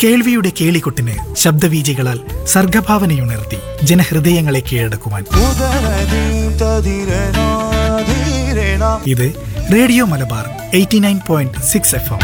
കേൾവിയുടെ കേളികൊട്ടിന് ശബ്ദവീചികളാൽ സർഗഭാവനയുണർത്തി ജനഹൃദയങ്ങളെ കീഴടക്കുവാൻ ഇത് radio Malabar eighty nine point six F M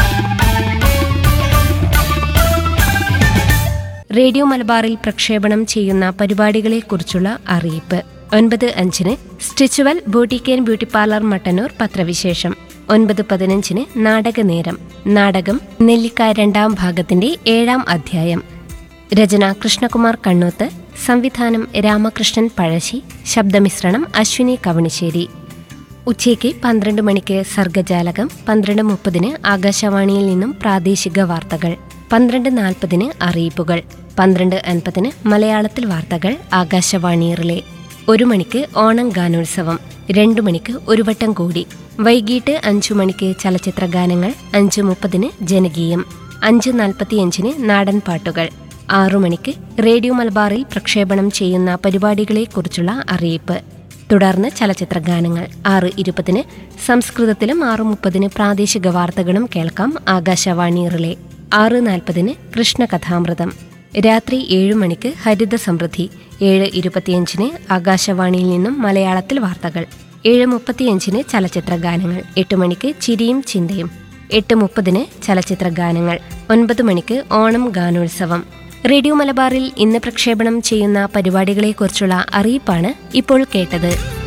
radio മലബാറിൽ പ്രക്ഷേപണം ചെയ്യുന്ന പരിപാടികളെക്കുറിച്ചുള്ള അറിയിപ്പ് ഒൻപത് അഞ്ചിന് stitch well boutique and beauty parlour Mattannur പത്രവിശേഷം ഒൻപത് പതിനഞ്ചിന് നാടകനേരം നാടകം നെല്ലിക്ക രണ്ടാം ഭാഗത്തിന്റെ ഏഴാം അധ്യായം രചന കൃഷ്ണകുമാർ കണ്ണൂത്ത് സംവിധാനം രാമകൃഷ്ണൻ പഴശ്ശി ശബ്ദമിശ്രണം അശ്വിനി കവണിശ്ശേരി ഉച്ചയ്ക്ക് പന്ത്രണ്ട് മണിക്ക് സർഗജാലകം പന്ത്രണ്ട് മുപ്പതിന് ആകാശവാണിയിൽ നിന്നും പ്രാദേശിക വാർത്തകൾ പന്ത്രണ്ട് നാൽപ്പതിന് അറിയിപ്പുകൾ പന്ത്രണ്ട് അൻപതിന് മലയാളത്തിൽ വാർത്തകൾ ആകാശവാണി റിലേ ഒരു മണിക്ക് ഓണം ഗാനോത്സവം രണ്ടു മണിക്ക് ഒരു വട്ടം കൂടി വൈകിട്ട് അഞ്ചു മണിക്ക് ചലച്ചിത്ര ഗാനങ്ങൾ അഞ്ച് മുപ്പതിന് ജനകീയം അഞ്ച് നാൽപ്പത്തിയഞ്ചിന് നാടൻ പാട്ടുകൾ ആറു മണിക്ക് റേഡിയോ മലബാറിൽ പ്രക്ഷേപണം ചെയ്യുന്ന പരിപാടികളെക്കുറിച്ചുള്ള അറിയിപ്പ് തുടർന്ന് ചലച്ചിത്ര ഗാനങ്ങൾ ആറ് ഇരുപതിന് സംസ്കൃതത്തിലും ആറ് മുപ്പതിന് പ്രാദേശിക വാർത്തകളും കേൾക്കാം ആകാശവാണി റിലേ ആറ് നാൽപ്പതിന് കൃഷ്ണകഥാമൃതം രാത്രി ഏഴു മണിക്ക് ഹരിത സമൃദ്ധി ഏഴ് ഇരുപത്തിയഞ്ചിന് ആകാശവാണിയിൽ നിന്നും മലയാളത്തിൽ വാർത്തകൾ ഏഴ് മുപ്പത്തിയഞ്ചിന് ചലച്ചിത്ര ഗാനങ്ങൾ എട്ട് മണിക്ക് ചിരിയും ചിന്തയും എട്ട് മുപ്പതിന് ചലച്ചിത്ര ഗാനങ്ങൾ ഒൻപത് മണിക്ക് ഓണം ഗാനോത്സവം റേഡിയോ മലബാറിൽ ഇന്ന് പ്രക്ഷേപണം ചെയ്യുന്ന പരിപാടികളെക്കുറിച്ചുള്ള അറിയിപ്പാണ് ഇപ്പോൾ കേട്ടത്